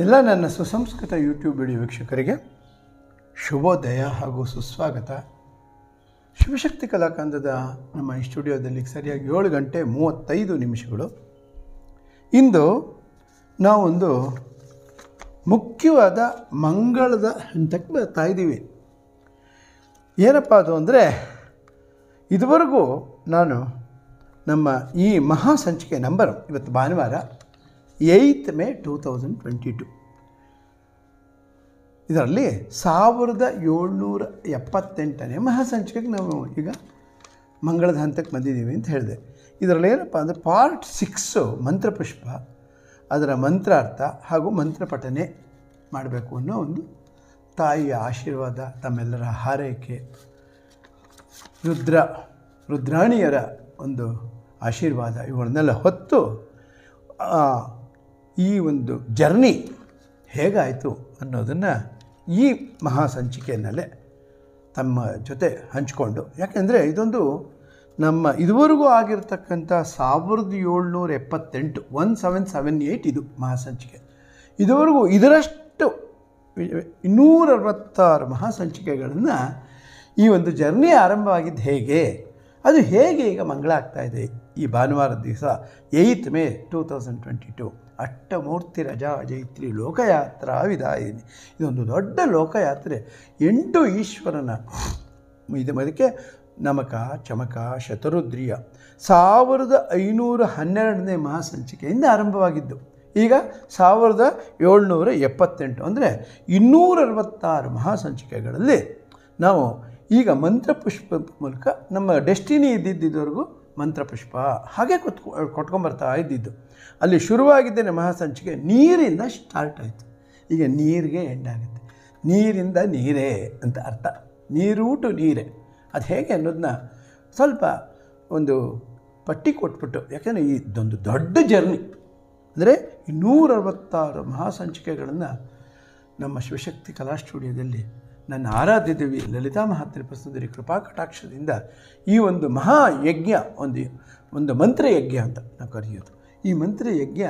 ಎಲ್ಲ ನನ್ನ ಸುಸಂಸ್ಕೃತ ಯೂಟ್ಯೂಬ್ ವಿಡಿಯೋ ವೀಕ್ಷಕರಿಗೆ ಶುಭೋದಯ ಹಾಗೂ ಸುಸ್ವಾಗತ ಶಿವಶಕ್ತಿ ಕಲಾಕಂದದ ನಮ್ಮ ಈ ಸ್ಟುಡಿಯೋದಲ್ಲಿ ಸರಿಯಾಗಿ ಏಳು ಗಂಟೆ ಮೂವತ್ತೈದು ನಿಮಿಷಗಳು ಇಂದು ನಾವೊಂದು ಮುಖ್ಯವಾದ ಮಂಗಳದ ಹಂತಕ್ಕೆ ಬರ್ತಾ ಇದ್ದೀವಿ ಏನಪ್ಪ ಅದು ಅಂದರೆ ಇದುವರೆಗೂ ನಾನು ನಮ್ಮ ಈ ಮಹಾ ಸಂಚಿಕೆ ನಂಬರ್ ಇವತ್ತು ಭಾನುವಾರ eighth May two thousand twenty two ಇದರಲ್ಲಿ ಸಾವಿರದ ಏಳ್ನೂರ ಎಪ್ಪತ್ತೆಂಟನೇ ಮಹಾಸಂಚಿಕೆಗೆ ನಾವು ಈಗ ಮಂಗಳದ ಹಂತಕ್ಕೆ ಬಂದಿದ್ದೀವಿ ಅಂತ ಹೇಳಿದೆ ಇದರಲ್ಲಿ ಏನಪ್ಪ ಅಂದರೆ ಪಾರ್ಟ್ ಸಿಕ್ಸು ಮಂತ್ರಪುಷ್ಪ ಅದರ ಮಂತ್ರಾರ್ಥ ಹಾಗೂ ಮಂತ್ರಪಠನೆ ಮಾಡಬೇಕು ಅನ್ನೋ ಒಂದು ತಾಯಿಯ ಆಶೀರ್ವಾದ ತಮ್ಮೆಲ್ಲರ ಹಾರೈಕೆ ರುದ್ರ ರುದ್ರಾಣಿಯರ ಒಂದು ಆಶೀರ್ವಾದ ಇವುಗಳನ್ನೆಲ್ಲ ಹೊತ್ತು ಆ, ಈ ಒಂದು ಜರ್ನಿ ಹೇಗಾಯಿತು ಅನ್ನೋದನ್ನು ಈ ಮಹಾಸಂಚಿಕೆಯಲ್ಲೇ ತಮ್ಮ ಜೊತೆ ಹಂಚಿಕೊಂಡು ಯಾಕೆಂದರೆ ಇದೊಂದು ನಮ್ಮ ಇದುವರೆಗೂ ಆಗಿರ್ತಕ್ಕಂಥ ಸಾವಿರದ ಏಳ್ನೂರ ಎಪ್ಪತ್ತೆಂಟು ಒನ್ ಸೆವೆನ್ ಸೆವೆನ್ ಏಯ್ಟ್ ಇದು ಮಹಾಸಂಚಿಕೆ ಇದುವರೆಗೂ ಇದರಷ್ಟು ಇನ್ನೂರ ಅರವತ್ತಾರು ಮಹಾಸಂಚಿಕೆಗಳನ್ನು ಈ ಒಂದು ಜರ್ನಿ ಆರಂಭವಾಗಿದ್ದು ಹೇಗೆ ಅದು ಹೇಗೆ ಈಗ ಮಂಗಳ ಆಗ್ತಾ ಇದೆ ಈ ಭಾನುವಾರದ ದಿವಸ eighth May two thousand twenty two ಅಷ್ಟಮೂರ್ತಿ ರಜಾ ಜೈತ್ರಿ ಲೋಕಯಾತ್ರಾ ವಿದಾಯಿನಿ ಇದೊಂದು ದೊಡ್ಡ ಲೋಕಯಾತ್ರೆ ಎಂಟು ಈಶ್ವರನ ಇದು ಅದಕ್ಕೆ ನಮಕ ಚಮಕ ಶತರುದ್ರಿಯ ಸಾವಿರದ ಐನೂರ ಹನ್ನೆರಡನೇ ಮಹಾಸಂಚಿಕೆಯಿಂದ ಆರಂಭವಾಗಿದ್ದು ಈಗ ಸಾವಿರದ ಏಳ್ನೂರ ಎಪ್ಪತ್ತೆಂಟು ಅಂದರೆ ಇನ್ನೂರ ಅರವತ್ತಾರು ಮಹಾಸಂಚಿಕೆಗಳಲ್ಲಿ ನಾವು ಈಗ ಮಂತ್ರಪುಷ್ಪ ಮೂಲಕ ನಮ್ಮ ಡೆಸ್ಟಿನಿ ಇದ್ದಿದ್ದವರೆಗೂ ಮಂತ್ರಪುಷ್ಪ ಹಾಗೆ ಕೊತ್ಕೊ ಕೊಟ್ಕೊಂಬರ್ತಾ ಇದ್ದಿದ್ದು ಅಲ್ಲಿ ಶುರುವಾಗಿದ್ದೇನೆ ಮಹಾಸಂಚಿಕೆ ನೀರಿಂದ ಸ್ಟಾರ್ಟ್ ಆಯಿತು ಈಗ ನೀರಿಗೆ ಎಂಡಾಗುತ್ತೆ ನೀರಿಂದ ನೀರೇ ಅಂತ ಅರ್ಥ ನೀರು ಟು ನೀರೇ ಅದು ಹೇಗೆ ಅನ್ನೋದನ್ನ ಸ್ವಲ್ಪ ಒಂದು ಪಟ್ಟಿ ಕೊಟ್ಬಿಟ್ಟು ಯಾಕೆಂದರೆ ಇದೊಂದು ದೊಡ್ಡ ಜರ್ನಿ ಅಂದರೆ ಇನ್ನೂರ ಅರವತ್ತಾರು ಮಹಾಸಂಚಿಕೆಗಳನ್ನು ನಮ್ಮ ಶಿವಶಕ್ತಿ ಕಲಾ ಸ್ಟುಡಿಯೋದಲ್ಲಿ ನನ್ನ ಆರಾಧ್ಯ ದೇವಿ ಲಲಿತಾ ಮಹಾತ್ರಿಪ ಸುಂದರಿ ಕೃಪಾ ಕಟಾಕ್ಷದಿಂದ ಈ ಒಂದು ಮಹಾ ಯಜ್ಞ ಒಂದು ಒಂದು ಮಂತ್ರಯಜ್ಞ ಅಂತ ನಾವು ಕರೆಯೋದು ಈ ಮಂತ್ರಯಜ್ಞ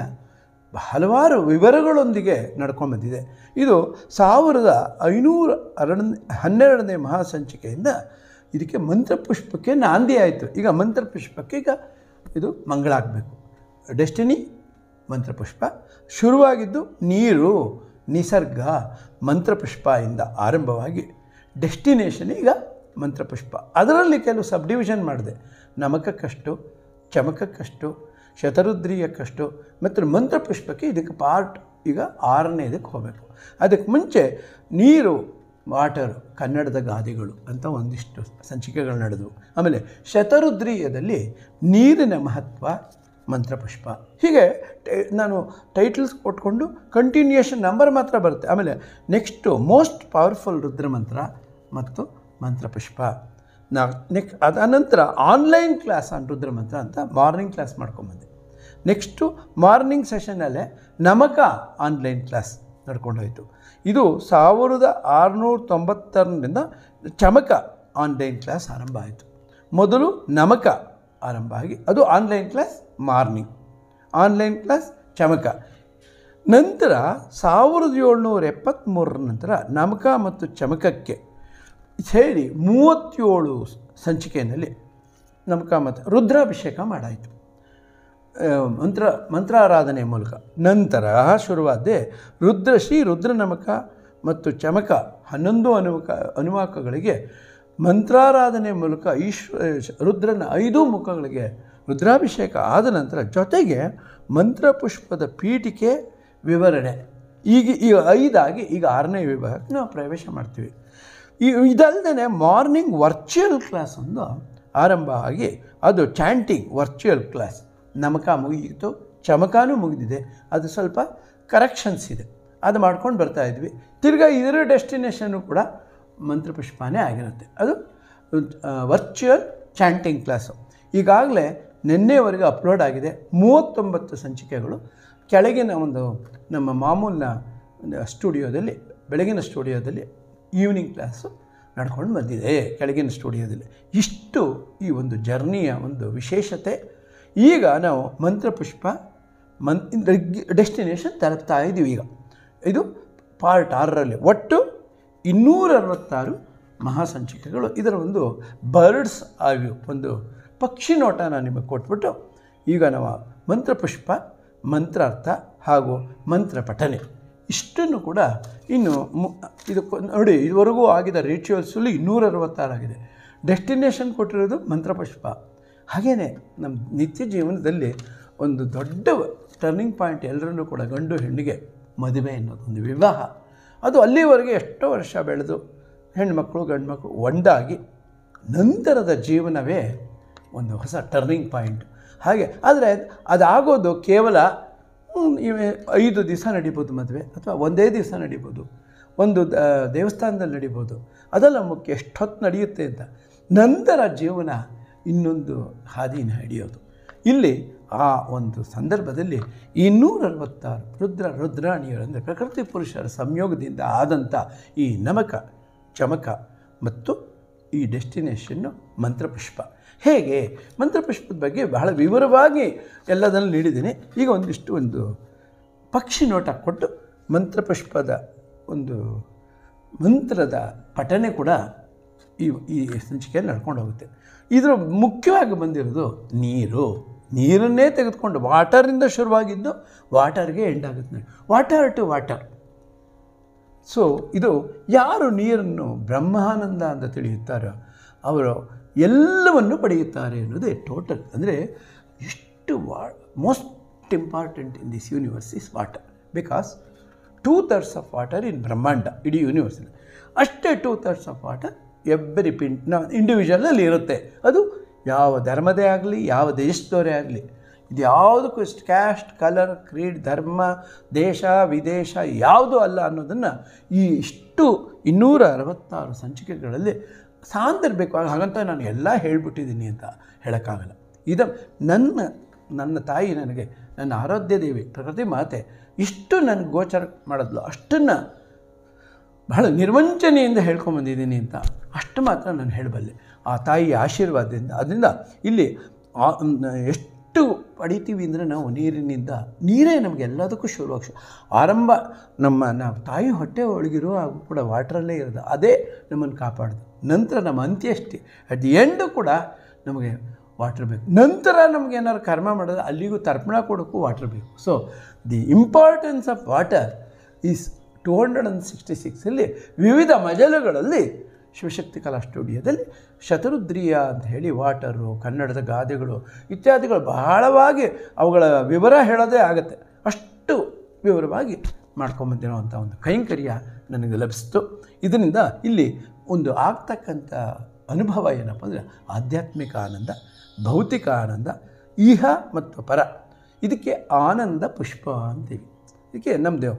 ಹಲವಾರು ವಿವರಗಳೊಂದಿಗೆ ನಡ್ಕೊಂಡ್ಬಂದಿದೆ ಇದು ಸಾವಿರದ ಐನೂರ ಅರಣ ಹನ್ನೆರಡನೇ ಮಹಾಸಂಚಿಕೆಯಿಂದ ಇದಕ್ಕೆ ಮಂತ್ರಪುಷ್ಪಕ್ಕೆ ನಾಂದಿ ಆಯಿತು ಈಗ ಮಂತ್ರಪುಷ್ಪಕ್ಕೆ ಈಗ ಇದು ಮಂಗಳಾಗಬೇಕು ಡೆಸ್ಟಿನಿ ಮಂತ್ರಪುಷ್ಪ ಶುರುವಾಗಿದ್ದು ನೀರು ನಿಸರ್ಗ ಮಂತ್ರಪುಷ್ಪ ಇಂದ ಆರಂಭವಾಗಿ ಡೆಸ್ಟಿನೇಷನ್ ಈಗ ಮಂತ್ರಪುಷ್ಪ ಅದರಲ್ಲಿ ಕೆಲವು ಸಬ್ ಡಿವಿಷನ್ ಮಾಡಿದೆ ನಮಕಕ್ಕಷ್ಟು ಚಮಕಕ್ಕಷ್ಟು ಶತರುದ್ರಿಯಕ್ಕಷ್ಟು ಮತ್ತು ಮಂತ್ರಪುಷ್ಪಕ್ಕೆ ಇದಕ್ಕೆ ಪಾರ್ಟ್ ಈಗ ಆರನೇ ಇದಕ್ಕೆ ಹೋಗಬೇಕು ಅದಕ್ಕೆ ಮುಂಚೆ ನೀರು ವಾಟರ್ ಕನ್ನಡದ ಗಾದೆಗಳು ಅಂತ ಒಂದಿಷ್ಟು ಸಂಚಿಕೆಗಳು ನಡೆದವು ಆಮೇಲೆ ಶತರುದ್ರೀಯದಲ್ಲಿ ನೀರಿನ ಮಹತ್ವ ಮಂತ್ರಪುಷ್ಪ ಹೀಗೆ ಟೈ- ನಾನು ಟೈಟಲ್ಸ್ ಕೊಟ್ಕೊಂಡು ಕಂಟಿನ್ಯೂಯೇಷನ್ ನಂಬರ್ ಮಾತ್ರ ಬರುತ್ತೆ ಆಮೇಲೆ ನೆಕ್ಸ್ಟು ಮೋಸ್ಟ್ ಪವರ್ಫುಲ್ ರುದ್ರ ಮಂತ್ರ ಮತ್ತು ಮಂತ್ರಪುಷ್ಪ ನಾ ನೆಕ್ ಅದಾನಂತರ ಆನ್ಲೈನ್ ಕ್ಲಾಸ್ ಆನ್ ರುದ್ರ ಮಂತ್ರ ಅಂತ ಮಾರ್ನಿಂಗ್ ಕ್ಲಾಸ್ ಮಾಡ್ಕೊಂಬಂದೆ ನೆಕ್ಸ್ಟು ಮಾರ್ನಿಂಗ್ ಸೆಷನಲ್ಲೇ ನಮಕ ಆನ್ಲೈನ್ ಕ್ಲಾಸ್ ನಡ್ಕೊಂಡೋಯ್ತು ಇದು ಸಾವಿರದ ಆರುನೂರ ತೊಂಬತ್ತರಿಂದ ಚಮಕ ಆನ್ಲೈನ್ ಕ್ಲಾಸ್ ಆರಂಭ ಆಯಿತು ಮೊದಲು ನಮಕ ಆರಂಭ ಆಗಿ ಅದು online class morning online class ಚಮಕ ನಂತರ ಸಾವಿರದ ಏಳ್ನೂರ ಎಪ್ಪತ್ತ್ಮೂರರ ನಂತರ ನಮಕ ಮತ್ತು ಚಮಕಕ್ಕೆ ಸೇರಿ ಮೂವತ್ತೇಳು ಸಂಚಿಕೆಯಲ್ಲಿ ನಮಕ ಮತ್ತು ರುದ್ರಾಭಿಷೇಕ ಮಾಡಾಯಿತು ಆ, ಮಂತ್ರ ಮಂತ್ರಾರಾಧನೆ ಮೂಲಕ ನಂತರ ಶುರುವಾದೆ ರುದ್ರ ಶ್ರೀ ರುದ್ರನಮಕ ಮತ್ತು ಚಮಕ ಹನ್ನೊಂದು ಅನುಮಕ ಅನುವಾಕಗಳಿಗೆ ಮಂತ್ರಾರಾಧನೆ ಮೂಲಕ ಈಶ್ವ ರುದ್ರನ ಐದು ಮುಖಗಳಿಗೆ ರುದ್ರಾಭಿಷೇಕ ಆದ ನಂತರ ಜೊತೆಗೆ ಮಂತ್ರಪುಷ್ಪದ ಪೀಠಿಕೆ ವಿವರಣೆ ಈಗ ಈಗ ಐದಾಗಿ ಈಗ ಆರನೇ ವಿಭಾಗಕ್ಕೆ ನಾವು ಪ್ರವೇಶ ಮಾಡ್ತೀವಿ ಈ ಇದಲ್ಲದೆ ಮಾರ್ನಿಂಗ್ ವರ್ಚುವಲ್ ಕ್ಲಾಸ್ ಒಂದು ಆರಂಭ ಆಗಿ ಅದು ಚಾಂಟಿಂಗ್ ವರ್ಚುವಲ್ ಕ್ಲಾಸ್ ನಮಕ ಮುಗಿಯಿತು ಚಮಕಾನೂ ಮುಗಿದಿದೆ ಅದು ಸ್ವಲ್ಪ ಕರೆಕ್ಷನ್ಸ್ ಇದೆ ಅದು ಮಾಡ್ಕೊಂಡು ಬರ್ತಾ ಇದ್ವಿ ತಿರ್ಗಾ ಇದರ ಡೆಸ್ಟಿನೇಷನ್ನು ಕೂಡ ಮಂತ್ರಪುಷ್ಪನೇ ಆಗಿರುತ್ತೆ ಅದು ವರ್ಚುವಲ್ ಚಾಂಟಿಂಗ್ ಕ್ಲಾಸು ಈಗಾಗಲೇ ನಿನ್ನೆವರೆಗೆ ಅಪ್ಲೋಡ್ ಆಗಿದೆ ಮೂವತ್ತೊಂಬತ್ತು ಸಂಚಿಕೆಗಳು ಕೆಳಗಿನ ಒಂದು ನಮ್ಮ ಮಾಮೂಲಿನ ಸ್ಟುಡಿಯೋದಲ್ಲಿ ಬೆಳಗಿನ ಸ್ಟುಡಿಯೋದಲ್ಲಿ ಈವ್ನಿಂಗ್ ಕ್ಲಾಸು ನಡ್ಕೊಂಡು ಬಂದಿದೆ ಕೆಳಗಿನ ಸ್ಟುಡಿಯೋದಲ್ಲಿ ಇಷ್ಟು ಈ ಒಂದು ಜರ್ನಿಯ ಒಂದು ವಿಶೇಷತೆ ಈಗ ನಾವು ಮಂತ್ರಪುಷ್ಪ ಮನ್ ಡೆಸ್ಟಿನೇಷನ್ ತಲುಪ್ತಾ ಇದ್ದೀವಿ ಈಗ ಇದು ಪಾರ್ಟ್ ಆರರಲ್ಲಿ ಒಟ್ಟು ಇನ್ನೂರ ಅರವತ್ತಾರು ಮಹಾಸಂಚಿಕೆಗಳು ಇದರ ಒಂದು ಬರ್ಡ್ಸ್ ಆವ್ಯೂ ಒಂದು ಪಕ್ಷಿ ನೋಟ ನಾನು ನಿಮಗೆ ಕೊಟ್ಬಿಟ್ಟು ಈಗ ನಾವು ಮಂತ್ರಪುಷ್ಪ ಮಂತ್ರಾರ್ಥ ಹಾಗೂ ಮಂತ್ರ ಪಠನೆ ಇಷ್ಟನ್ನು ಕೂಡ ಇನ್ನು ಮು ಇದು ಕೊ- ನೋಡಿ ಇದುವರೆಗೂ ಆಗಿದ ರಿಚುವಲ್ಸಲ್ಲಿ ಇನ್ನೂರ ಅರವತ್ತಾರು ಆಗಿದೆ ಡೆಸ್ಟಿನೇಷನ್ ಕೊಟ್ಟಿರೋದು ಮಂತ್ರಪುಷ್ಪ ಹಾಗೆಯೇ ನಮ್ಮ ನಿತ್ಯ ಜೀವನದಲ್ಲಿ ಒಂದು ದೊಡ್ಡ ಟರ್ನಿಂಗ್ ಪಾಯಿಂಟ್ ಎಲ್ಲರನ್ನೂ ಕೂಡ ಗಂಡು ಹೆಣ್ಣಿಗೆ ಮದುವೆ ಅನ್ನೋದು ಒಂದು ವಿವಾಹ ಅದು ಅಲ್ಲಿವರೆಗೆ ಎಷ್ಟೋ ವರ್ಷ ಬೆಳೆದು ಹೆಣ್ಮಕ್ಳು ಗಂಡು ಮಕ್ಕಳು ಒಂದಾಗಿ ನಂತರದ ಜೀವನವೇ ಒಂದು ಹೊಸ ಟರ್ನಿಂಗ್ ಪಾಯಿಂಟ್ ಹಾಗೆ ಆದರೆ ಅದಾಗೋದು ಕೇವಲ ಹ್ಮ್, ಇವೆ ಐದು ದಿವಸ ನಡಿಬೋದು ಮದುವೆ ಅಥವಾ ಒಂದೇ ದಿವಸ ನಡಿಬೋದು ಒಂದು ದ- ದೇವಸ್ಥಾನದಲ್ಲಿ ನಡಿಬೋದು ಅದೆಲ್ಲ ಮುಖ್ಯ ಎಷ್ಟೊತ್ತು ನಡೆಯುತ್ತೆ ಅಂತ ನಂತರ ಜೀವನ ಇನ್ನೊಂದು ಹಾದಿನ ಹಿಡಿಯೋದು ಇಲ್ಲಿ ಆ ಒಂದು ಸಂದರ್ಭದಲ್ಲಿ ಇನ್ನೂರ ಅರವತ್ತಾರು ರುದ್ರ ರುದ್ರಾಣಿಯರು ಅಂದರೆ ಪ್ರಕೃತಿ ಪುರುಷರ ಸಂಯೋಗದಿಂದ ಆದಂಥ ಈ ನಮಕ ಚಮಕ ಮತ್ತು ಈ ಡೆಸ್ಟಿನೇಷನ್ನು ಮಂತ್ರಪುಷ್ಪ ಹೇಗೆ ಮಂತ್ರಪುಷ್ಪದ ಬಗ್ಗೆ ಬಹಳ ವಿವರವಾಗಿ ಎಲ್ಲದನ್ನು ನೀಡಿದ್ದೀನಿ ಈಗ ಒಂದಿಷ್ಟು ಒಂದು ಪಕ್ಷಿ ನೋಟ ಕೊಟ್ಟು ಮಂತ್ರಪುಷ್ಪದ ಒಂದು ಮಂತ್ರದ ಪಠನೆ ಕೂಡ ಈ ಈ ಸಂಚಿಕೆಯಲ್ಲಿ ನಡ್ಕೊಂಡು ಹೋಗುತ್ತೆ ಇದರ ಮುಖ್ಯವಾಗಿ ಬಂದಿರೋದು ನೀರು ನೀರನ್ನೇ ತೆಗೆದುಕೊಂಡು ವಾಟರಿಂದ ಶುರುವಾಗಿದ್ದು ವಾಟರ್ಗೆ ಎಂಡ್ ಆಗುತ್ತೆ ನೋಡಿ ವಾಟರ್ ಟು ವಾಟರ್ ಸೊ ಇದು ಯಾರು ನೀರನ್ನು ಬ್ರಹ್ಮಾನಂದ ಅಂತ ತಿಳಿಯುತ್ತಾರೋ ಅವರು ಎಲ್ಲವನ್ನು ಪಡೆಯುತ್ತಾರೆ ಅನ್ನೋದೇ ಟೋಟಲ್ ಅಂದರೆ ಎಷ್ಟು ವಾ most important in this universe is water because two thirds of water in ಬ್ರಹ್ಮಾಂಡ ಇಡೀ ಯೂನಿವರ್ಸಲ್ಲಿ ಅಷ್ಟೇ two thirds of water every pin ನಾವು ಇಂಡಿವಿಜುವಲಲ್ಲಿ ಇರುತ್ತೆ ಅದು ಯಾವ ಧರ್ಮದೇ ಆಗಲಿ ಯಾವ ದೇಶದವರೇ ಆಗಲಿ ಇದು ಯಾವುದಕ್ಕೂ ಇಷ್ಟು ಕ್ಯಾಸ್ಟ್ ಕಲರ್ ಕ್ರೀಡ್ ಧರ್ಮ ದೇಶ ವಿದೇಶ ಯಾವುದೂ ಅಲ್ಲ ಅನ್ನೋದನ್ನು ಈ ಇಷ್ಟು ಇನ್ನೂರ ಅರವತ್ತಾರು ಸಂಚಿಕೆಗಳಲ್ಲಿ ಸಾಂದರ್ಭಿಕ ಹಾಗಂತ ನಾನು ಎಲ್ಲ ಹೇಳ್ಬಿಟ್ಟಿದ್ದೀನಿ ಅಂತ ಹೇಳೋಕ್ಕಾಗಲ್ಲ ಇದು ನನ್ನ ನನ್ನ ತಾಯಿ ನನಗೆ ನನ್ನ ಆರಾಧ್ಯ ದೇವಿ ಪ್ರಕೃತಿ ಮಾತೆ ಇಷ್ಟು ನನಗೆ ಗೋಚರ ಮಾಡಿದ್ಲು ಅಷ್ಟನ್ನು ಬಹಳ ನಿರ್ವಂಚನೆಯಿಂದ ಹೇಳ್ಕೊಂಬಂದಿದ್ದೀನಿ ಅಂತ ಅಷ್ಟು ಮಾತ್ರ ನಾನು ಹೇಳಬಲ್ಲೆ ಆ ತಾಯಿಯ ಆಶೀರ್ವಾದದಿಂದ ಅದರಿಂದ ಇಲ್ಲಿ ಆ- ಮ್, ಎಷ್ಟು ಪಡಿತೀವಿ ಅಂದರೆ ನಾವು ನೀರಿನಿಂದ ನೀರೇ ನಮಗೆ ಎಲ್ಲದಕ್ಕೂ ಶುರುವಾಗಿ ಶು- ಆರಂಭ ನಮ್ಮ ನಾವು ತಾಯಿ ಹೊಟ್ಟೆ ಒಳಗಿರೋ ಹಾಗೂ ಕೂಡ ವಾಟ್ರಲ್ಲೇ ಇರೋದು ಅದೇ ನಮ್ಮನ್ನು ಕಾಪಾಡೋದು ನಂತರ ನಮ್ಮ ಅಂತ್ಯಷ್ಟಿ ಅಟ್ ದಿ ಎಂಡು ಕೂಡ ನಮಗೆ ವಾಟರ್ ಬೇಕು ನಂತರ ನಮ್ಗೆ ಏನಾದ್ರು ಕರ್ಮ ಮಾಡೋದು ಅಲ್ಲಿಗೂ ತರ್ಪಣ ಕೊಡೋಕ್ಕೂ ವಾಟರ್ ಬೇಕು so the importance of water is two hundred and sixty ಸಿಕ್ಸಲ್ಲಿ ವಿವಿಧ ಮಜಲುಗಳಲ್ಲಿ ಶಿವಶಕ್ತಿ ಕಲಾ ಸ್ಟುಡಿಯೋದಲ್ಲಿ ಶತರುದ್ರಿಯ ಅಂತ ಹೇಳಿ ವಾಟರು ಕನ್ನಡದ ಗಾದೆಗಳು ಇತ್ಯಾದಿಗಳು ಬಹಳವಾಗಿ ಅವುಗಳ ವಿವರ ಹೇಳೋದೇ ಆಗುತ್ತೆ ಅಷ್ಟು ವಿವರವಾಗಿ ಮಾಡ್ಕೊಂಬಂದಿರೋವಂಥ ಒಂದು ಕೈಂಕರ್ಯ ನನಗೆ ಲಭಿಸಿತು ಇದರಿಂದ ಇಲ್ಲಿ ಒಂದು ಆಗ್ತಕ್ಕಂಥ ಅನುಭವ ಏನಪ್ಪ ಅಂದರೆ ಆಧ್ಯಾತ್ಮಿಕ ಆನಂದ ಭೌತಿಕ ಆನಂದ ಈಹ ಮತ್ತು ಪರ ಇದಕ್ಕೆ ಆನಂದ ಪುಷ್ಪ ಅಂತೀವಿ ಇದಕ್ಕೆ ನಮ್ಮದು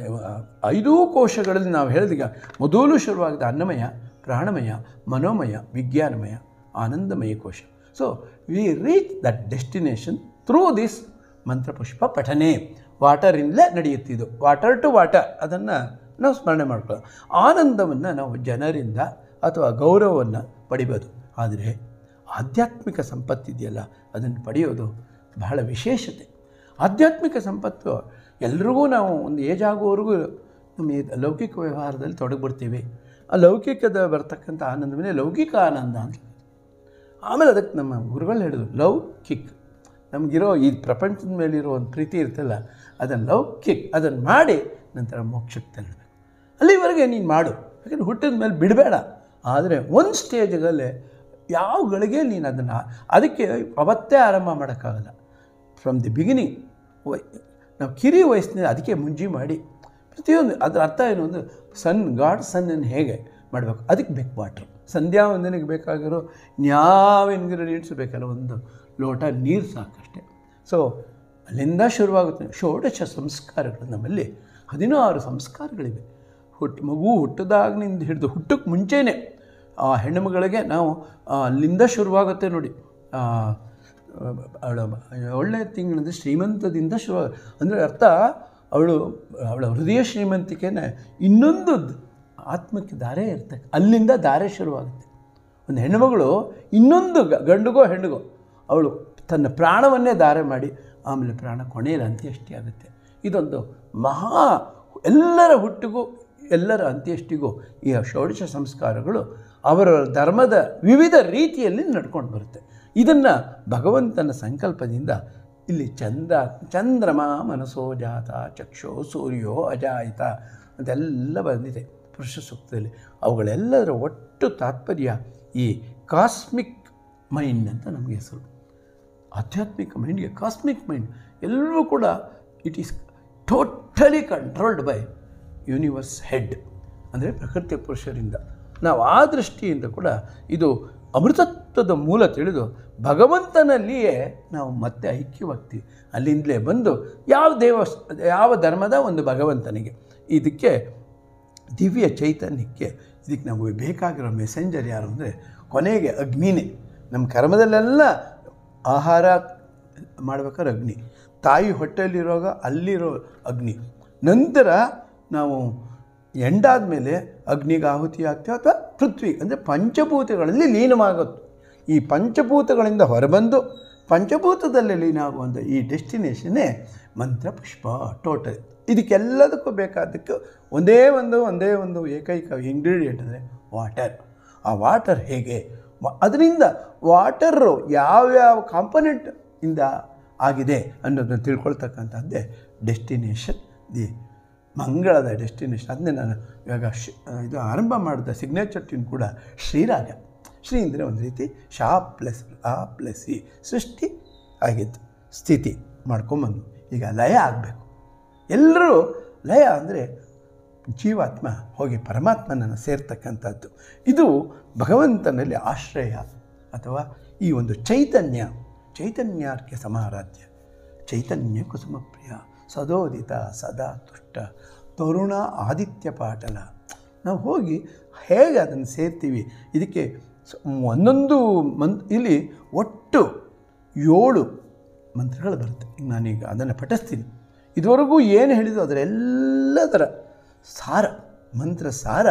ಐದೂ ಕೋಶಗಳಲ್ಲಿ ನಾವು ಹೇಳಿದೀಗ ಮೊದಲು ಶುರುವಾಗಿದ್ದ ಅನ್ನಮಯ ಪ್ರಾಣಮಯ ಮನೋಮಯ ವಿಜ್ಞಾನಮಯ ಆನಂದಮಯ ಕೋಶ so we reach that destination through this ಮಂತ್ರಪುಷ್ಪ ಪಠನೆ ವಾಟರಿಂದಲೇ ನಡೆಯುತ್ತಿದ್ದು ವಾಟರ್ ಟು ವಾಟರ್ ಅದನ್ನು ನಾವು ಸ್ಮರಣೆ ಮಾಡ್ಕೊಳ್ಳೋದು ಆನಂದವನ್ನು ನಾವು ಜನರಿಂದ ಅಥವಾ ಗೌರವವನ್ನು ಪಡಿಬೋದು ಆದರೆ ಆಧ್ಯಾತ್ಮಿಕ ಸಂಪತ್ತಿದೆಯಲ್ಲ ಅದನ್ನು ಪಡೆಯೋದು ಬಹಳ ವಿಶೇಷತೆ ಆಧ್ಯಾತ್ಮಿಕ ಸಂಪತ್ತು ಎಲ್ರಿಗೂ ನಾವು ಒಂದು ಏಜ್ ಆಗುವವರೆಗೂ ನಮ್ಮ ಈ ಲೌಕಿಕ ವ್ಯವಹಾರದಲ್ಲಿ ತೊಡಗಿಬಿಡ್ತೀವಿ ಆ ಲೌಕಿಕದ ಬರ್ತಕ್ಕಂಥ ಆನಂದವೇ ಲೌಕಿಕ ಆನಂದ ಅಂತ ಆಮೇಲೆ ಅದಕ್ಕೆ ನಮ್ಮ ಗುರುಗಳು ಹೇಳಿದ್ರು ಲವ್ ಕಿಕ್ ನಮಗಿರೋ ಈ ಪ್ರಪಂಚದ ಮೇಲಿರೋ ಒಂದು ಪ್ರೀತಿ ಇರ್ತಲ್ಲ ಅದನ್ನು ಲವ್ ಕಿಕ್ ಅದನ್ನು ಮಾಡಿ ನಂತರ ಮೋಕ್ಷಕ್ಕೆ ತಳ್ಳಬೇಕು ಅಲ್ಲಿವರೆಗೆ ನೀನು ಮಾಡು ಯಾಕಂದ್ರೆ ಹುಟ್ಟಿದ ಮೇಲೆ ಬಿಡಬೇಡ ಆದರೆ ಒಂದು ಸ್ಟೇಜ್ಗಲ್ಲೇ ಯಾವ ಗಳಿಗೆ ನೀನು ಅದನ್ನು ಅದಕ್ಕೆ ಅವತ್ತೇ ಆರಂಭ ಮಾಡೋಕ್ಕಾಗಲ್ಲ ಫ್ರಮ್ ದಿ ಬಿಗಿನಿಂಗ್ ವೈ ನಾವು ಕಿರಿ ವಯಸ್ಸಿನ ಅದಕ್ಕೆ ಮುಂಜಿ ಮಾಡಿ ಪ್ರತಿಯೊಂದು ಅದರ ಅರ್ಥ ಏನು ಅಂದರೆ ಸನ್ ಗಾಡ್ ಸನ್ನನ್ನು ಹೇಗೆ ಮಾಡಬೇಕು ಅದಕ್ಕೆ ಬೇಕು ವಾಟ್ರ್ ಸಂಧ್ಯಾ ವಂದನೆಗೆ ಬೇಕಾಗಿರೋ ಯಾವ ಇಂಗ್ರೀಡಿಯೆಂಟ್ಸ್ ಬೇಕಲ್ಲ ಒಂದು ಲೋಟ ನೀರು ಸಾಕಷ್ಟೆ ಸೊ ಅಲ್ಲಿಂದ ಶುರುವಾಗುತ್ತೆ ಷೋಡಶ ಸಂಸ್ಕಾರಗಳು ನಮ್ಮಲ್ಲಿ ಹದಿನಾರು ಸಂಸ್ಕಾರಗಳಿವೆ ಹುಟ್ಟು ಮಗು ಹುಟ್ಟಿದಾಗಿನಿಂದ ಹಿಡಿದು ಹುಟ್ಟಕ್ಕೆ ಮುಂಚೆನೇ ಆ ಹೆಣ್ಣುಮಗಳಿಗೆ ನಾವು ಆ, ಅಲ್ಲಿಂದ ಶುರುವಾಗುತ್ತೆ ನೋಡಿ ಆ, ಅವಳ ಒಳ್ಳೆಯ ತಿಂಗಳಿಂದ ಶ್ರೀಮಂತದಿಂದ ಶುರು ಅಂದರೆ ಅರ್ಥ ಅವಳು ಅವಳ ಹೃದಯ ಶ್ರೀಮಂತಿಕೆನೇ ಇನ್ನೊಂದು ದ್- ಆತ್ಮಕ್ಕೆ ದಾರೆ ಇರ್ತಕ್ಕೆ ಅಲ್ಲಿಂದ ದಾರೆ ಶುರುವಾಗುತ್ತೆ ಒಂದು ಹೆಣ್ಣುಮಗಳು ಇನ್ನೊಂದು ಗ- ಗಂಡಿಗೋ ಹೆಣ್ಣಿಗೋ ಅವಳು ತನ್ನ ಪ್ರಾಣವನ್ನೇ ದಾರೆ ಮಾಡಿ ಆಮೇಲೆ ಪ್ರಾಣ ಕೊನೆಯಲ್ಲಿ ಅಂತ್ಯಷ್ಟಿ ಆಗುತ್ತೆ ಇದೊಂದು ಮಹಾ ಎಲ್ಲರ ಹುಟ್ಟಿಗೂ ಎಲ್ಲರ ಅಂತ್ಯಷ್ಟಿಗೂ ಈ ಷೋಡಶ ಸಂಸ್ಕಾರಗಳು ಅವರ ಧರ್ಮದ ವಿವಿಧ ರೀತಿಯಲ್ಲಿ ನಡ್ಕೊಂಡು ಬರುತ್ತೆ ಇದನ್ನು ಭಗವಂತನ ಸಂಕಲ್ಪದಿಂದ ಇಲ್ಲಿ ಚಂದ್ರ ಚಂದ್ರಮ ಮನಸೋ ಜಾತ ಚಕ್ಷೋ ಸೂರ್ಯೋ ಅಜಾಯಿತ ಅಂತೆಲ್ಲ ಬಂದಿದೆ ಪುರುಷ ಸೂಕ್ತದಲ್ಲಿ ಅವುಗಳೆಲ್ಲದರ ಒಟ್ಟು ತಾತ್ಪರ್ಯ ಈ ಕಾಸ್ಮಿಕ್ ಮೈಂಡ್ ಅಂತ ನಮಗೆ ಹೆಸರು ಆಧ್ಯಾತ್ಮಿಕ ಮೈಂಡ್ಗೆ ಕಾಸ್ಮಿಕ್ ಮೈಂಡ್ ಎಲ್ಲವೂ ಕೂಡ it is totally controlled by universe head ಅಂದರೆ ಪ್ರಕೃತಿ ಪುರುಷರಿಂದ ನಾವು ಆ ದೃಷ್ಟಿಯಿಂದ ಕೂಡ ಇದು ಅಮೃತತ್ವದ ಮೂಲ ತಿಳಿದು ಭಗವಂತನಲ್ಲಿಯೇ ನಾವು ಮತ್ತೆ ಐಕ್ಯವಾಗ್ತೀವಿ ಅಲ್ಲಿಂದಲೇ ಬಂದು ಯಾವ ದೇವ ಯಾವ ಧರ್ಮದ ಒಂದು ಭಗವಂತನಿಗೆ ಇದಕ್ಕೆ ದಿವ್ಯ ಚೈತನ್ಯಕ್ಕೆ ಇದಕ್ಕೆ ನಮಗೆ ಬೇಕಾಗಿರೋ ಮೆಸೆಂಜರ್ ಯಾರು ಅಂದರೆ ಕೊನೆಗೆ ಅಗ್ನಿನೇ ನಮ್ಮ ಕರ್ಮದಲ್ಲೆಲ್ಲ ಆಹಾರ ಮಾಡ್ಬೇಕಾದ್ರೆ ಅಗ್ನಿ ತಾಯಿ ಹೊಟ್ಟೆಯಲ್ಲಿರುವಾಗ ಅಲ್ಲಿರೋ ಅಗ್ನಿ ನಂತರ ನಾವು ಎಂಡಾದ ಮೇಲೆ ಅಗ್ನಿಗೆ ಆಹುತಿ ಆಗ್ತೀವಿ ಅಥವಾ ಪೃಥ್ವಿ ಅಂದರೆ ಪಂಚಭೂತಗಳಲ್ಲಿ ಲೀನವಾಗುತ್ತೆ ಈ ಪಂಚಭೂತಗಳಿಂದ ಹೊರಬಂದು ಪಂಚಭೂತದಲ್ಲಿ ಲೀನ ಆಗುವಂಥ ಈ ಡೆಸ್ಟಿನೇಷನ್ನೇ ಮಂತ್ರ ಪುಷ್ಪ ಟೋಟಲ್ ಇದಕ್ಕೆಲ್ಲದಕ್ಕೂ ಬೇಕಾದಕ್ಕೆ ಒಂದೇ ಒಂದು ಒಂದೇ ಒಂದು ಏಕೈಕ ಇಂಗ್ರೀಡಿಯೆಂಟ್ ಅಂದರೆ ವಾಟರ್ ಆ ವಾಟರ್ ಹೇಗೆ ವ- ಅದರಿಂದ ವಾಟರು ಯಾವ್ಯಾವ ಕಾಂಪೊನೆಂಟ್ ಇಂದ ಆಗಿದೆ ಅನ್ನೋದನ್ನು ತಿಳ್ಕೊಳ್ತಕ್ಕಂಥದ್ದೇ ಡೆಸ್ಟಿನೇಷನ್ ದಿ ಮಂಗಳದ ಡೆಸ್ಟಿನೇಷನ್ ಅದನ್ನೇ ನಾನು ಇವಾಗ ಶ್ ಇದು ಆರಂಭ ಮಾಡಿದ ಸಿಗ್ನೇಚರ್ ಟ್ಯೂನ್ ಕೂಡ ಶ್ರೀರಾಗ ಶ್ರೀ ಅಂದರೆ ಒಂದು ರೀತಿ ಶಾ ಪ್ಲಸ್ ಆ ಪ್ಲಸ್ ಈ ಸೃಷ್ಟಿ ಆಗಿತ್ತು ಸ್ಥಿತಿ ಮಾಡ್ಕೊಂಬಂದು ಈಗ ಲಯ ಆಗಬೇಕು ಎಲ್ಲರೂ ಲಯ ಅಂದರೆ ಜೀವಾತ್ಮ ಹೋಗಿ ಪರಮಾತ್ಮನನ್ನು ಸೇರ್ತಕ್ಕಂಥದ್ದು ಇದು ಭಗವಂತನಲ್ಲಿ ಆಶ್ರಯ ಅಥವಾ ಈ ಒಂದು ಚೈತನ್ಯ ಚೈತನ್ಯಾರ್ಕೆ ಸಮಾರಾಧ್ಯ ಚೈತನ್ಯ ಕುಸುಮಪ್ರಿಯ ಸದೋದಿತ ಸದಾ ತುಷ್ಟ ತರುಣ ಆದಿತ್ಯ ಪಾಟಲ ನಾವು ಹೋಗಿ ಹೇಗೆ ಅದನ್ನು ಸೇರ್ತೀವಿ ಇದಕ್ಕೆ ಸ- ಒಂದೊಂದು ಮಂತ್ ಇಲ್ಲಿ ಒಟ್ಟು ಏಳು ಮಂತ್ರಗಳು ಬರುತ್ತೆ ಈಗ ನಾನೀಗ ಅದನ್ನು ಪಠಿಸ್ತೀನಿ ಇದುವರೆಗೂ ಏನು ಹೇಳಿದ್ರು ಅದರೆಲ್ಲದರ ಸಾರ ಮಂತ್ರ ಸಾರ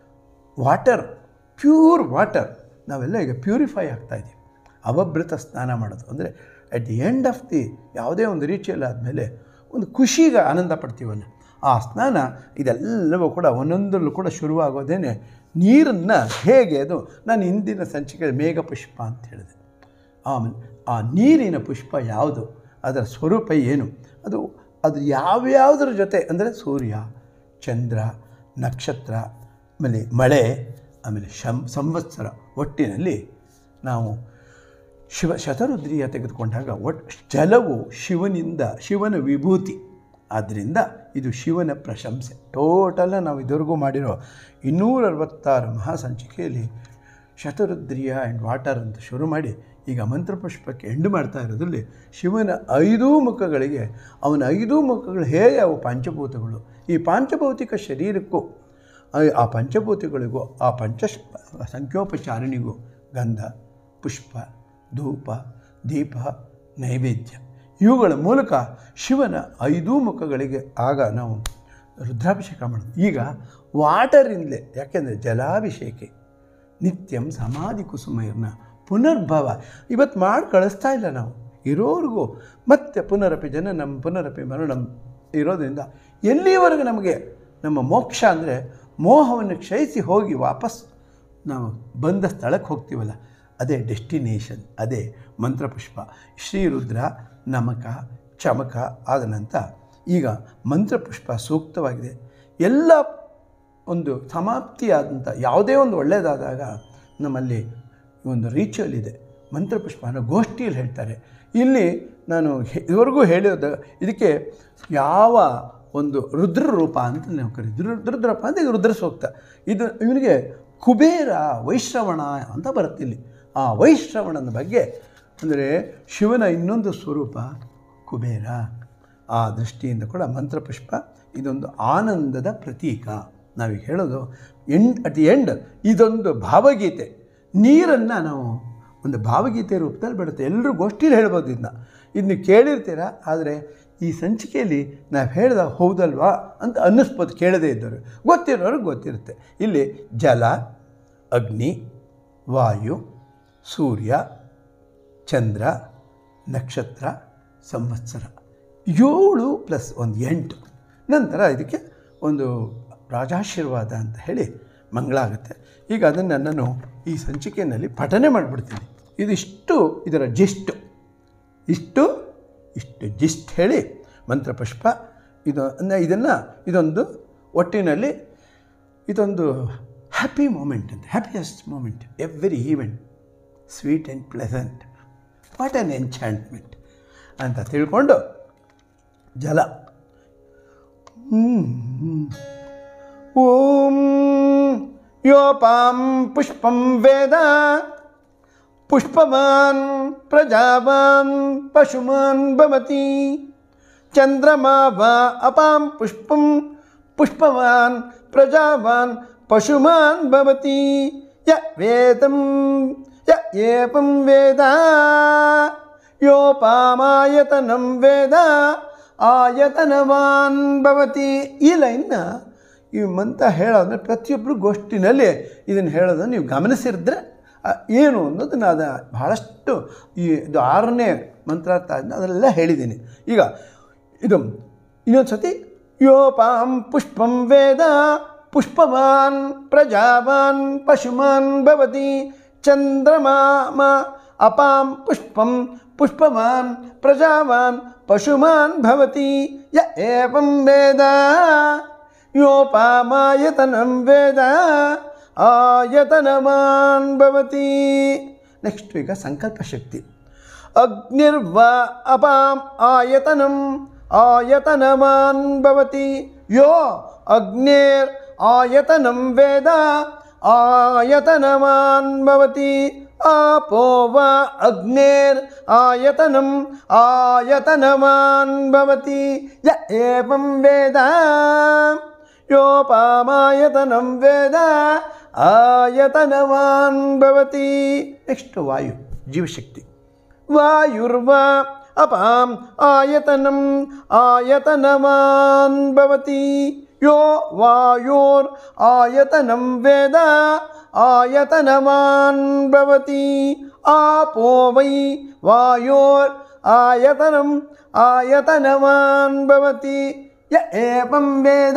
ವಾಟರ್ ಪ್ಯೂರ್ ವಾಟರ್ ನಾವೆಲ್ಲ ಈಗ ಪ್ಯೂರಿಫೈ ಆಗ್ತಾ ಇದ್ದೀವಿ ಅವಭೃತ ಸ್ನಾನ ಮಾಡೋದು ಅಂದರೆ at the end of the ಯಾವುದೇ ಒಂದು ರೀತಿಯಲ್ಲಿ ಆದಮೇಲೆ ಒಂದು ಖುಷಿಗೆ ಆನಂದ ಪಡ್ತೀವಲ್ಲ ಆ ಸ್ನಾನ ಇದೆಲ್ಲವೂ ಕೂಡ ಒಂದೊಂದರಲ್ಲೂ ಕೂಡ ಶುರುವಾಗೋದೇನೆ ನೀರನ್ನು ಹೇಗೆ ಅದು ನಾನು ಹಿಂದಿನ ಸಂಚಿಕೆ ಮೇಘ ಪುಷ್ಪ ಅಂತ ಹೇಳಿದೆ ಆಮೇಲೆ ಆ ನೀರಿನ ಪುಷ್ಪ ಯಾವುದು ಅದರ ಸ್ವರೂಪ ಏನು ಅದು ಅದು ಯಾವ್ಯಾವುದ್ರ ಜೊತೆ ಅಂದರೆ ಸೂರ್ಯ ಚಂದ್ರ ನಕ್ಷತ್ರ ಆಮೇಲೆ ಮಳೆ ಆಮೇಲೆ ಶಂ ಸಂವತ್ಸರ ಒಟ್ಟಿನಲ್ಲಿ ನಾವು ಶಿವ ಶತರುದ್ರಿಯ ತೆಗೆದುಕೊಂಡಾಗ ಒಟ್ ಜಲವು ಶಿವನಿಂದ ಶಿವನ ವಿಭೂತಿ ಆದ್ದರಿಂದ ಇದು ಶಿವನ ಪ್ರಶಂಸೆ ಟೋಟಲ ನಾವು ಇದುವರೆಗೂ ಮಾಡಿರೋ ಇನ್ನೂರ ಅರವತ್ತಾರು ಮಹಾಸಂಚಿಕೆಯಲ್ಲಿ ಶತರುದ್ರಿಯ ಆ್ಯಂಡ್ ವಾಟರ್ ಅಂತ ಶುರು ಮಾಡಿ ಈಗ ಮಂತ್ರಪುಷ್ಪಕ್ಕೆ ಎಂಡು ಮಾಡ್ತಾ ಇರೋದ್ರಲ್ಲಿ ಶಿವನ ಐದೂ ಮುಖಗಳಿಗೆ ಅವನ ಐದೂ ಮುಖಗಳು ಹೇಗೆ ಅವು ಪಂಚಭೂತಗಳು ಈ ಪಾಂಚಭೌತಿಕ ಶರೀರಕ್ಕೂ ಆ- ಆ ಪಂಚಭೂತಗಳಿಗೂ ಆ ಪಂಚ ಸಂಖ್ಯೋಪಚಾರಣಿಗೂ ಗಂಧ ಪುಷ್ಪ ಧೂಪ ದೀಪ ನೈವೇದ್ಯ ಇವುಗಳ ಮೂಲಕ ಶಿವನ ಐದೂ ಮುಖಗಳಿಗೆ ಆಗ ನಾವು ರುದ್ರಾಭಿಷೇಕ ಮಾಡೋದು ಈಗ ವಾಟರಿಂದಲೇ ಯಾಕೆಂದರೆ ಜಲಾಭಿಷೇಕೆ ನಿತ್ಯಂ ಸಮಾಧಿ ಕುಸುಮಯರ್ನ ಪುನರ್ಭವ ಇವತ್ತು ಮಾಡಿ ಕಳಿಸ್ತಾ ಇಲ್ಲ ನಾವು ಇರೋರಿಗೂ ಮತ್ತೆ ಪುನರಪಿ ಜನ ನಮ್ಮ ಪುನರಪಿ ಮರಣಂ ಇರೋದ್ರಿಂದ ಎಲ್ಲಿವರೆಗೂ ನಮಗೆ ನಮ್ಮ ಮೋಕ್ಷ ಅಂದರೆ ಮೋಹವನ್ನು ಕ್ಷಯಿಸಿ ಹೋಗಿ ವಾಪಸ್ ನಾವು ಬಂದ ಸ್ಥಳಕ್ಕೆ ಹೋಗ್ತೀವಲ್ಲ ಅದೇ ಡೆಸ್ಟಿನೇಷನ್ ಅದೇ ಮಂತ್ರಪುಷ್ಪ ಶ್ರೀರುದ್ರ ನಮಕ ಚಮಕ ಆದ ನಂತರ ಈಗ ಮಂತ್ರಪುಷ್ಪ ಸೂಕ್ತವಾಗಿದೆ ಎಲ್ಲ ಒಂದು ಸಮಾಪ್ತಿಯಾದಂಥ ಯಾವುದೇ ಒಂದು ಒಳ್ಳೆಯದಾದಾಗ ನಮ್ಮಲ್ಲಿ ಒಂದು ರೀಚುವಲ್ ಇದೆ ಮಂತ್ರಪುಷ್ಪ ಅನ್ನೋ ಗೋಷ್ಠಿಯಲ್ಲಿ ಹೇಳ್ತಾರೆ ಇಲ್ಲಿ ನಾನು ಹೆ- ಇದುವರೆಗೂ ಹೇಳಿದ ಇದಕ್ಕೆ ಯಾವ ಒಂದು ರುದ್ರ ರೂಪ ಅಂತ ನಾವು ಕರೀತೀವಿ ರುದ್ರ ರುದ್ರಪ್ಪ ಅಂತ ಈಗ ರುದ್ರ ಸೂಕ್ತ ಇದು ಇವನಿಗೆ ಕುಬೇರ ವೈಶ್ರವಣ ಅಂತ ಬರುತ್ತೆ ಇಲ್ಲಿ ಆ ವೈಶ್ರವಣನ ಬಗ್ಗೆ ಅಂದರೆ ಶಿವನ ಇನ್ನೊಂದು ಸ್ವರೂಪ ಕುಬೇರ ಆ ದೃಷ್ಟಿಯಿಂದ ಕೂಡ ಮಂತ್ರಪುಷ್ಪ ಇದೊಂದು ಆನಂದದ ಪ್ರತೀಕ ನಾವೀಗ ಹೇಳೋದು ಎಂಡ್ ಅಟ್ ದಿ ಎಂಡ್ ಇದೊಂದು ಭಾವಗೀತೆ ನೀರನ್ನು ನಾವು ಒಂದು ಭಾವಗೀತೆ ರೂಪದಲ್ಲಿ ಬಿಡುತ್ತೆ ಎಲ್ಲರೂ ಗೋಷ್ಠಿಲಿ ಹೇಳ್ಬೋದು ಇದನ್ನ ಇದನ್ನ ಕೇಳಿರ್ತೀರ ಆದರೆ ಈ ಸಂಚಿಕೆಯಲ್ಲಿ ನಾವು ಹೇಳ್ದ ಹೌದಲ್ವಾ ಅಂತ ಅನ್ನಿಸ್ಬೋದು ಕೇಳದೇ ಇದ್ದವರು ಗೊತ್ತಿರೋರಿಗೆ ಗೊತ್ತಿರುತ್ತೆ ಇಲ್ಲಿ ಜಲ ಅಗ್ನಿ ವಾಯು ಸೂರ್ಯ ಚಂದ್ರ ನಕ್ಷತ್ರ ಸಂವತ್ಸರ ಏಳು ಪ್ಲಸ್ ಒಂದು ಎಂಟು ನಂತರ ಇದಕ್ಕೆ ಒಂದು ರಾಜಾಶೀರ್ವಾದ ಅಂತ ಹೇಳಿ ಮಂಗಳ ಆಗುತ್ತೆ ಈಗ ಅದನ್ನು ನಾನು ಈ ಸಂಚಿಕೆಯಲ್ಲಿ ಪಠನೆ ಮಾಡಿಬಿಡ್ತೀನಿ ಇದಿಷ್ಟು ಇದರ ಜಿಸ್ಟ್ ಇಷ್ಟು ಇಷ್ಟು ಜಿಸ್ಟ್ ಹೇಳಿ ಮಂತ್ರಪುಷ್ಪ ಇದು ಇದನ್ನು ಇದೊಂದು ಒಟ್ಟಿನಲ್ಲಿ ಇದೊಂದು ಹ್ಯಾಪಿ ಮೂಮೆಂಟ್ ಅಂತ happiest moment every event sweet and pleasant what an enchantment ಅಂತ ತಿಳ್ಕೊಂಡು ಜಲ ಓಂ ಯೋಪಾಂ ಪುಷ್ಪಂ ವೇದ पुष्पवान् प्रजावान् पशुमान् भवति चन्द्रमा वा अपां पुष्पं पुष्पवान् प्रजावान् पशुमान् भवति य वेदं य एवं वेद ಯೋಪಾಮಾಯತನಂ ವೇದ ಆಯತನವಾನ್ ಭವತಿ ಈ ಲೈನ್ನ ಈ ಮಂತ್ರ ಹೇಳೋದ್ರೆ ಪ್ರತಿಯೊಬ್ಬರು ಗೋಷ್ಠಿನಲ್ಲಿ ಇದನ್ನು ಹೇಳೋದನ್ನು ನೀವು ಗಮನಿಸಿದ್ರೆ ಆ, ಏನು ಅನ್ನೋದನ್ನು ಅದು ಬಹಳಷ್ಟು ಈ ಇದು ಆರನೇ ಮಂತ್ರಾರ್ಥ ಆದ್ನ ಅದೆಲ್ಲ ಹೇಳಿದ್ದೀನಿ ಈಗ ಇದು ಇನ್ನೊಂದು ಸತಿ ಯೋಪಾಂ ಪುಷ್ಪಂ ವೇದ ಪುಷ್ಪವಾನ್ ಪ್ರಜಾವಾನ್ ಪಶುಮಾನ್ ಭವತಿ ಚಂದ್ರಮಾಮ ಅಪಾಂ ಪುಷ್ಪಂ ಪುಷ್ಪವಾನ್ ಪ್ರಜಾವಾನ್ ಪಶುಮಾನ್ ಭವತಿ ಯ ಏವಂ ವೇದ ಯೋಪಾಮಾಯತನಂ ವೇದ ಆಯತನವಾನ್ ಭವತಿ ನೆಕ್ಸ್ಟ್ ಈಗ ಸಂಕಲ್ಪ ಶಕ್ತಿ ಅಗ್ನಿರ್ವಾ ಅಪಾಂ ಆಯತನಂ ಆಯತನವಾನ್ ಭವತಿ ಯೋ ಅಗ್ನೇರ್ ಆಯತನಂ ವೇದ ಆಯತನವಾನ್ ಭವತಿ आपो वा अग्नेर् आयतनम् आयतनवान् भवति य एवं वेद योपामायतनं वेद आयतनवान् भवति नेक्स्ट् वायु जीवशक्ति वायुर्वा अपाम् आयतनम् आयतनवान् भवति यो वायोर् आयतनं वेद आयतनवान् भवति आपो वै वायोर् आयतनम् आयतनवान् भवति य एवं वेद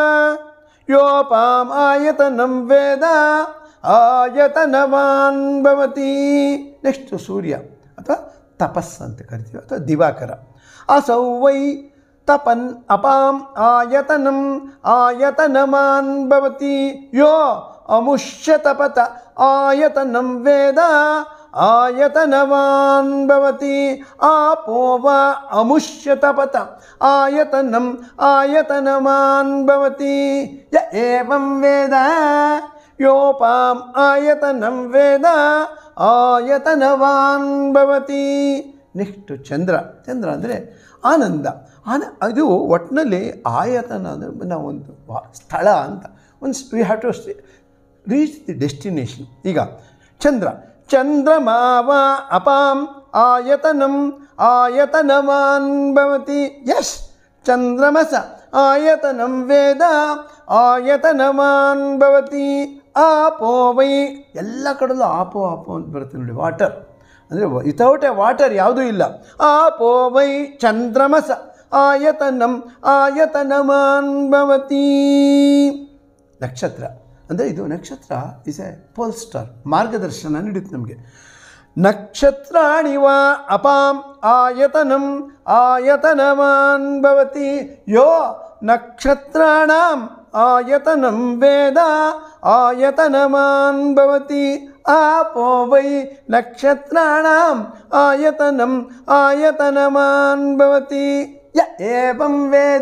ಯೋಪಾಂ ಆಯತನಂ ವೇದ ಆಯತನವಾನ್ ಭವತಿ ನೆಕ್ಸ್ಟ್ ಸೂರ್ಯ ಅಥವಾ ತಪಸ್ ಅಂತ ಕರಿತೀವಿ ಅಥವಾ ದಿವಾಕರ ಅಸೌ ವೈ ತಪನ್ ಅಪಾಂ ಆಯತನಂ ಆಯತನವಾನ್ ಭವತಿ ಯೋ ಅಮುಷ್ಯ ತಪತ ಆಯತನಂ ವೇದ ಆಯತನವಾನ್ ಭವತಿ आपो वा अमुष्य तपत आयतनम् आयतनवान् भवति य एवं वेद योपाम् आयतनं वेद ಆಯತನವಾನ್ ಭವತಿ ನೆಕ್ಸ್ಟ್ ಚಂದ್ರ ಚಂದ್ರ ಅಂದರೆ ಆನಂದ ಆನ ಅದು ಒಟ್ಟಿನಲ್ಲಿ ಆಯತನ ಅಂದರೆ ನಾವು ಒಂದು ವಾ- ಸ್ಥಳ ಅಂತ ಒಂದು we have to reach the destination ಈಗ ಚಂದ್ರ ಚಂದ್ರಮಾವ ಅಪಾಂ ಆಯತನಂ ಆಯತನವಾನ್ ಭವತಿ ಯಸ್ ಚಂದ್ರಮಸ ಆಯತನಂ ವೇದ ಆಯತನವಾನ್ ಭವತಿ ಆಪೋ ವೈ ಎಲ್ಲ ಕಡೆಯಲ್ಲೂ ಆಪೋ ಆಪೋ ಅಂತ ಬರುತ್ತೆ ನೋಡಿ ವಾಟರ್ ಅಂದರೆ ವಿತೌಟ್ ಎ ವಾಟರ್ ಯಾವುದೂ ಇಲ್ಲ ಆಪೋ ವೈ ಚಂದ್ರಮಸ ಆಯತನಂ ಆಯತನವಾನ್ ಭವತಿ ನಕ್ಷತ್ರ ಅಂದರೆ ಇದು ನಕ್ಷತ್ರ ಇಸ್ ಎ ಪೋಲ್ ಸ್ಟಾರ್ ಮಾರ್ಗದರ್ಶನ ನೀಡುತ್ತೆ ನಮಗೆ ನಕ್ಷತ್ರಾಣಿ ವಾ ಅಪಾಂ ಆಯತನಂ ಆಯತನವಾನ್ ಭವತಿ ಯೋ ನಕ್ಷತ್ರಾಣಾಂ ಆಯತನಂ ವೇದ ಆಯತನವಾನ್ ಭವತಿ आपो वै नक्षत्राणाम् आयतनम् आयतनमान् भवति य एवं वेद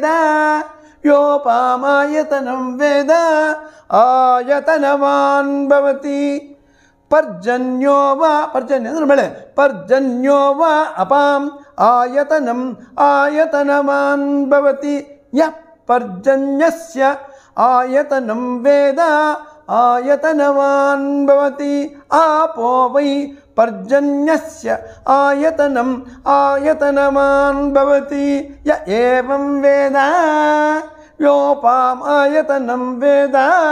योपामायतनं वेद आयतनवान् भवति पर्जन्यो वा पर्जन्य ಅಂದ್ರೆ ಮಳೆ पर्जन्यो वा अपाम् आयतनम् आयतनवान् भवति यः पर्जन्यस्य आयतनं वेद आयतनवान् भवति आपो वै पर्जन्यस्य आयतनम् आयतनवान् भवति य एवं वेद योपाम् आयतनं वेद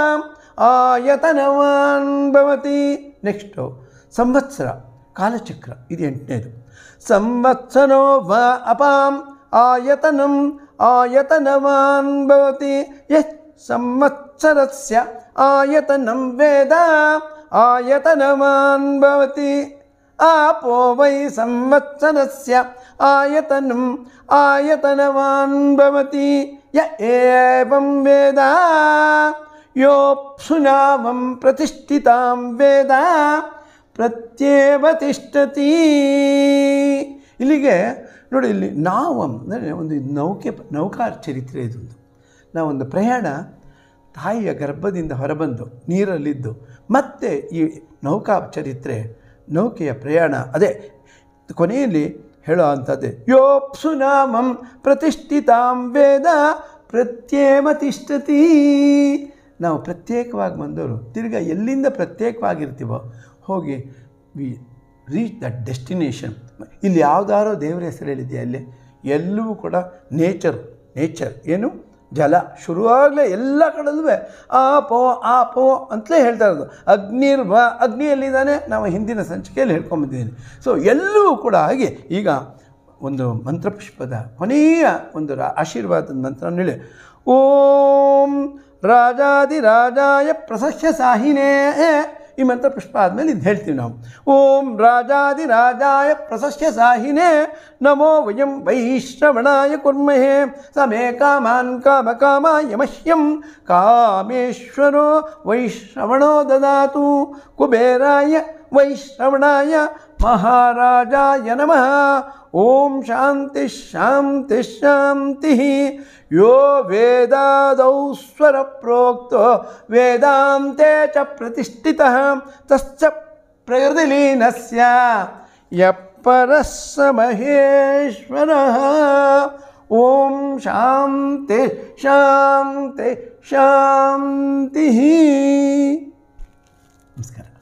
ಆಯತನವಾನ್ ಭವತಿ ನೆಕ್ಸ್ಟು ಸಂವತ್ಸರ ಕಾಲಚಕ್ರ ಇದು ಎಂಟನೇದು ಸಂವತ್ಸರೋ ವ ಅಪಾಂ ಆಯತನಂ ಆಯತನವಾನ್ ಭವತಿ ಯಃ ಸಂವತ್ಸರಸ್ಯ ಆಯತನಂ ವೇದ ಆಯತನವಾನ್ ಭವತಿ आपो वै संवत्सरस्य आयतनम् आयतनवान् भवति य एवं वेद योऽप्सुनामं प्रतिष्ठितां वेद ಪ್ರತ್ಯೇವ ತಿಷ್ಠತಿ ಇಲ್ಲಿಗೆ ನೋಡಿ ಇಲ್ಲಿ ನಾವು ಅಂದರೆ ಒಂದು ನೌಕೆ ನೌಕಾ ಚರಿತ್ರೆ ಇದೊಂದು ನಾವೊಂದು ಪ್ರಯಾಣ ತಾಯಿಯ ಗರ್ಭದಿಂದ ಹೊರಬಂದು ನೀರಲ್ಲಿದ್ದು ಮತ್ತೆ ಈ ನೌಕಾ ಚರಿತ್ರೆ ನೌಕೆಯ ಪ್ರಯಾಣ ಅದೇ ಕೊನೆಯಲ್ಲಿ ಹೇಳೋ ಅಂಥದ್ದೇ ಯೋಪ್ಸು ನಾಮಂ ಪ್ರತಿಷ್ಠಿತಾಂ ವೇದ ಪ್ರತ್ಯೇವ ತಿಷ್ಠತಿ ನಾವು ಪ್ರತ್ಯೇಕವಾಗಿ ಬಂದವರು ತಿರ್ಗಾ ಎಲ್ಲಿಂದ ಪ್ರತ್ಯೇಕವಾಗಿರ್ತೀವೋ ಹೋಗಿ ವಿ ರೀಚ್ ದಟ್ ಡೆಸ್ಟಿನೇಷನ್ ಇಲ್ಲಿ ಯಾವುದಾರೋ ದೇವರ ಹೆಸರು ಹೇಳಿದೆಯಾ ಅಲ್ಲಿ ಎಲ್ಲವೂ ಕೂಡ ನೇಚರ್ ನೇಚರ್ ಏನು ಜಲ ಶುರುವಾಗಲೇ ಎಲ್ಲ ಕಡೆಯಲ್ಲೂ ಆಪೋ ಆಪೋ ಅಂತಲೇ ಹೇಳ್ತಾ ಇರೋದು ಅಗ್ನಿರ್ವ ಅಗ್ನಿಯಲ್ಲಿದ್ದಾನೆ ನಾವು ಹಿಂದಿನ ಸಂಚಿಕೆಯಲ್ಲಿ ಹೇಳ್ಕೊಂಬಂದಿದ್ದೀನಿ ಸೊ ಎಲ್ಲವೂ ಕೂಡ ಹಾಗೆ ಈಗ ಒಂದು ಮಂತ್ರಪುಷ್ಪದ ಕೊನೆಯ ಒಂದು ರಾ ಆಶೀರ್ವಾದದ ಮಂತ್ರ ಹೇಳಿ ಓಂ ರಾಜಾದಿರಾಜಾಯ ಪ್ರಶಸ್ಯ ಸಾಹಿನೇ ಈ ಮಂತ್ರ ಪುಷ್ಪ ಆದಮೇಲೆ ಇದು ಹೇಳ್ತೀವಿ ನಾವು ಓಂ ರಾಜಾದಿರಾಜಾಯ ಪ್ರಶಸ್ಯ ಸಾಹಿನೇ ನಮೋ ವಯಂ ವೈಶ್ರವಣಾಯ ಕುರ್ಮಹೇ ಸಮೇ ಕಾಮಾನ್ ಕಾಮ ಕಾಮಾಯ ಮಹ್ಯಂ ಕಾಮೇಶ್ವರೋ ವೈಶ್ರವಣೋ ದದಾತು ಕುಬೇರಾಯ ವೈಶ್ರವಣಾಯ ಮಹಾರಾಜಾಯ ನಮಃ ಓಂ ಶಾಂತಿ ಶಾಂತಿ ಶಾಂತಿ ಯೋ ವೇದಾದೌ ಸ್ವರ ಪ್ರೋಕ್ತೋ ವೇದಾಂತೆ ಚ ಪ್ರತಿಷ್ಠಿತಃ ತಶ್ಚ ಪ್ರಕೃತಿಲೀನಸ್ಯ ಯಪ್ಪರಃ ಸ ಮಹೇಶ್ವರಃ ಓಂ ಶಾಂತಿ ಶಾಂತಿ ಶಾಂತಿ ನಮಸ್ಕಾರ